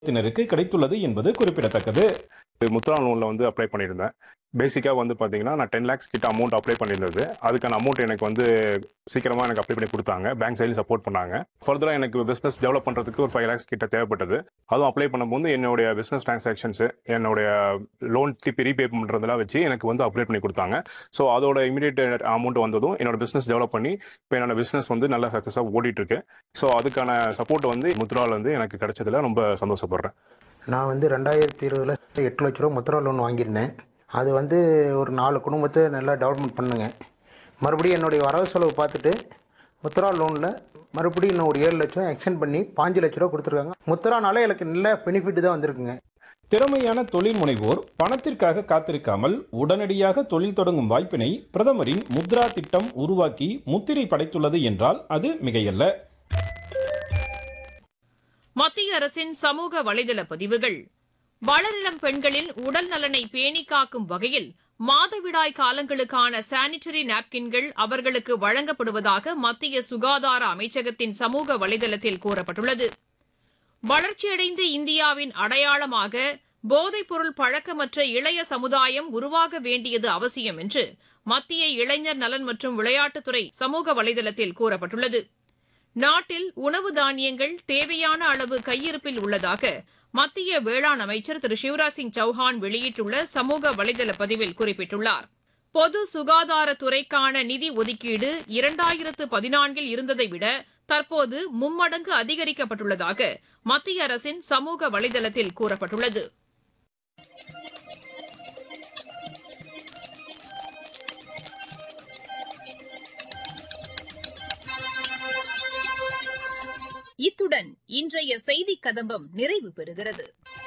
தினருக்கு கிடைத்துள்ளது என்பது குறிப்பிடத்தக்கது முத்ரா லோனில் வந்து அப்ளை பண்ணியிருந்தேன் பேசிக்காக வந்து பார்த்தீங்கன்னா நான் டென் லேக்ஸ் கிட்ட அமௌண்ட் அப்ளை பண்ணியிருந்தது அதுக்கான அமௌண்ட் எனக்கு வந்து சீக்கிரமாக எனக்கு அப்ளை பண்ணி கொடுத்தாங்க பேங்க் சைடில் சப்போர்ட் பண்ணாங்க ஃபர்தராக எனக்கு பிஸ்னஸ் டெவலப் பண்ணுறதுக்கு ஒரு ஃபைவ் லேக்ஸ் கிட்ட தேவைப்பட்டது அதுவும் அப்ளை பண்ணும்போது என்னுடைய பிஸ்னஸ் டிரான்சாக்ஷன்ஸ் என்னுடைய லோன் திருப்பி ரீபே பண்ணுறதெல்லாம் வச்சு எனக்கு வந்து அப்ளை பண்ணி கொடுத்தாங்க ஸோ அதோட இமீடியட் அமௌண்ட் வந்ததும் என்னோட பிஸ்னஸ் டெவலப் பண்ணி இப்போ என்னோட பிஸ்னஸ் வந்து நல்லா சக்ஸஸாக ஓடிட்டு இருக்கு ஸோ அதுக்கான சப்போர்ட் வந்து முத்ரால இருந்து எனக்கு கிடைச்சதுல ரொம்ப சந்தோஷப்படுறேன் நான் வந்து ரெண்டாயிரத்தி இருபதில் எட்டு லட்ச ரூபா முத்ரா லோன் வாங்கியிருந்தேன் அது வந்து ஒரு நாலு குடும்பத்தை நல்லா டெவலப்மெண்ட் பண்ணுங்க மறுபடியும் என்னுடைய வரவு செலவு பார்த்துட்டு முத்ரா லோனில் மறுபடியும் இன்னும் ஒரு ஏழு லட்சம் எக்ஸ்டெண்ட் பண்ணி பாஞ்சு லட்ச ரூபா கொடுத்துருக்காங்க முத்ரானால எனக்கு நல்ல பெனிஃபிட் தான் வந்திருக்குங்க திறமையான தொழில் முனைவோர் பணத்திற்காக காத்திருக்காமல் உடனடியாக தொழில் தொடங்கும் வாய்ப்பினை பிரதமரின் முத்ரா திட்டம் உருவாக்கி முத்திரை படைத்துள்ளது என்றால் அது மிகையல்ல மத்திய அரசின் சமூக வலைதள பதிவுகள் வளரிளம் பெண்களின் உடல் நலனை பேணி காக்கும் வகையில் மாதவிடாய் காலங்களுக்கான சானிட்டரி நாப்கின்கள் அவர்களுக்கு வழங்கப்படுவதாக மத்திய சுகாதார அமைச்சகத்தின் சமூக வலைதளத்தில் கூறப்பட்டுள்ளது வளர்ச்சியடைந்த இந்தியாவின் அடையாளமாக போதைப்பொருள் பழக்கமற்ற இளைய சமுதாயம் உருவாக வேண்டியது அவசியம் என்று மத்திய இளைஞர் நலன் மற்றும் விளையாட்டுத்துறை சமூக வலைதளத்தில் கூறப்பட்டுள்ளது நாட்டில் உணவு தானியங்கள் தேவையான அளவு கையிருப்பில் உள்ளதாக மத்திய வேளாண் அமைச்சர் திரு சிவராஜ் சிங் சௌஹான் வெளியிட்டுள்ள சமூக வலைதள பதிவில் குறிப்பிட்டுள்ளார் பொது சுகாதாரத்துறைக்கான நிதி ஒதுக்கீடு இரண்டாயிரத்து பதினான்கில் இருந்ததை விட தற்போது மும்மடங்கு அதிகரிக்கப்பட்டுள்ளதாக மத்திய அரசின் சமூக வலைதளத்தில் கூறப்பட்டுள்ளது இத்துடன் இன்றைய செய்திக் கதம்பம் நிறைவு பெறுகிறது